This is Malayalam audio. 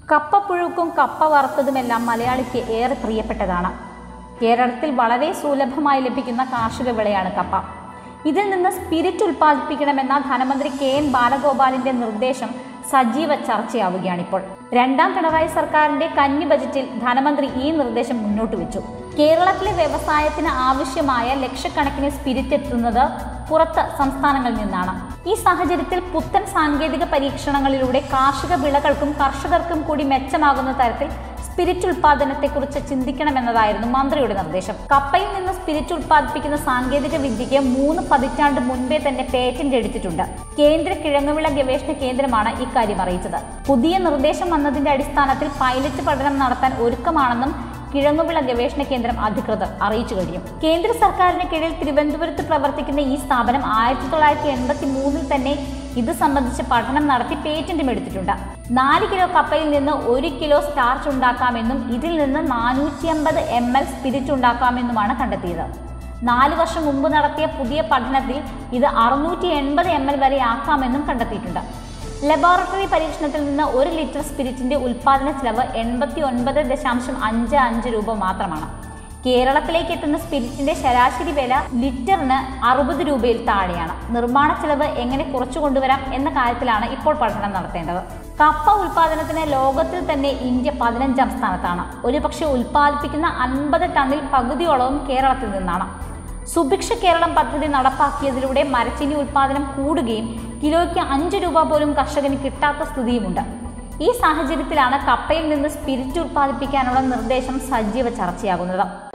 കപ്പപ്പുഴുക്കും കപ്പ വറുത്തതുമെല്ലാം മലയാളിക്ക് ഏറെ പ്രിയപ്പെട്ടതാണ് കേരളത്തിൽ വളരെ സുലഭമായി ലഭിക്കുന്ന കാർഷിക വിളയാണ് കപ്പ ഇതിൽ നിന്ന് സ്പിരിറ്റ് ഉൽപ്പാദിപ്പിക്കണമെന്ന ധനമന്ത്രി കെ എൻ ബാലഗോപാലിന്റെ നിർദ്ദേശം സജീവ ചർച്ചയാവുകയാണിപ്പോൾ രണ്ടാം പിണറായി സർക്കാരിന്റെ കന്നി ബജറ്റിൽ ധനമന്ത്രി ഈ നിർദ്ദേശം മുന്നോട്ട് വെച്ചു കേരളത്തിലെ വ്യവസായത്തിന് ആവശ്യമായ ലക്ഷക്കണക്കിന് സ്പിരിറ്റ് എത്തുന്നത് പുറത്ത് സംസ്ഥാനങ്ങളിൽ നിന്നാണ് ഈ സാഹചര്യത്തിൽ പുത്തൻ സാങ്കേതിക പരീക്ഷണങ്ങളിലൂടെ കാർഷിക വിളകൾക്കും കർഷകർക്കും കൂടി മെച്ചമാകുന്ന തരത്തിൽ സ്പിരിറ്റ് ഉൽപാദനത്തെക്കുറിച്ച് ചിന്തിക്കണമെന്നതായിരുന്നു മന്ത്രിയുടെ നിർദ്ദേശം കപ്പയിൽ നിന്ന് സ്പിരിറ്റ് ഉൽപ്പാദിപ്പിക്കുന്ന സാങ്കേതിക വിദ്യയ്ക്ക് മൂന്ന് പതിറ്റാണ്ട് മുൻപേ തന്നെ പേറ്റന്റ് എടുത്തിട്ടുണ്ട് കേന്ദ്ര കിഴങ്ങുവിള ഗവേഷണ കേന്ദ്രമാണ് ഇക്കാര്യം അറിയിച്ചത് പുതിയ നിർദ്ദേശം വന്നതിന്റെ അടിസ്ഥാനത്തിൽ പൈലറ്റ് പഠനം നടത്താൻ ഒരുക്കമാണെന്നും കിഴങ്ങുവിള ഗവേഷണ കേന്ദ്രം അധികൃതർ അറിയിച്ചു കഴിഞ്ഞു കേന്ദ്ര സർക്കാരിന് കീഴിൽ തിരുവനന്തപുരത്ത് പ്രവർത്തിക്കുന്ന ഈ സ്ഥാപനം ആയിരത്തി തൊള്ളായിരത്തി എൺപത്തി മൂന്നിൽ തന്നെ ഇത് സംബന്ധിച്ച് പഠനം നടത്തി പേറ്റന്റും എടുത്തിട്ടുണ്ട് നാല് കിലോ കപ്പയിൽ നിന്ന് ഒരു കിലോ സ്റ്റാർച്ച് ഉണ്ടാക്കാമെന്നും ഇതിൽ നിന്ന് നാനൂറ്റി അമ്പത് എം എൽ സ്പിരിറ്റ് ഉണ്ടാക്കാമെന്നുമാണ് കണ്ടെത്തിയത് നാല് വർഷം മുമ്പ് നടത്തിയ പുതിയ പഠനത്തിൽ ഇത് അറുന്നൂറ്റി എൺപത് എം എൽ വരെ ആക്കാമെന്നും കണ്ടെത്തിയിട്ടുണ്ട് ലബോറട്ടറി പരീക്ഷണത്തിൽ നിന്ന് ഒരു ലിറ്റർ സ്പിരിറ്റിന്റെ ഉൽപാദന ചെലവ് എൺപത്തി ഒൻപത് ദശാംശം അഞ്ച് അഞ്ച് രൂപ മാത്രമാണ് കേരളത്തിലേക്ക് എത്തുന്ന സ്പിരിറ്റിന്റെ ശരാശരി വില ലിറ്ററിന് അറുപത് രൂപയിൽ താഴെയാണ് നിർമ്മാണ ചെലവ് എങ്ങനെ കുറച്ചു കൊണ്ടുവരാം എന്ന കാര്യത്തിലാണ് ഇപ്പോൾ പഠനം നടത്തേണ്ടത് കപ്പ ഉൽപാദനത്തിന് ലോകത്തിൽ തന്നെ ഇന്ത്യ പതിനഞ്ചാം സ്ഥാനത്താണ് ഒരുപക്ഷെ ഉൽപ്പാദിപ്പിക്കുന്ന അൻപത് ടണ്ണിൽ പകുതിയോളവും കേരളത്തിൽ നിന്നാണ് സുഭിക്ഷ കേരളം പദ്ധതി നടപ്പാക്കിയതിലൂടെ മരച്ചീനി ഉൽപാദനം കൂടുകയും കിലോയ്ക്ക് അഞ്ച് രൂപ പോലും കർഷകന് കിട്ടാത്ത സ്ഥിതിയുമുണ്ട് ഈ സാഹചര്യത്തിലാണ് കപ്പയിൽ നിന്ന് സ്പിരിറ്റ് ഉൽപ്പാദിപ്പിക്കാനുള്ള നിർദ്ദേശം സജീവ ചർച്ചയാകുന്നത്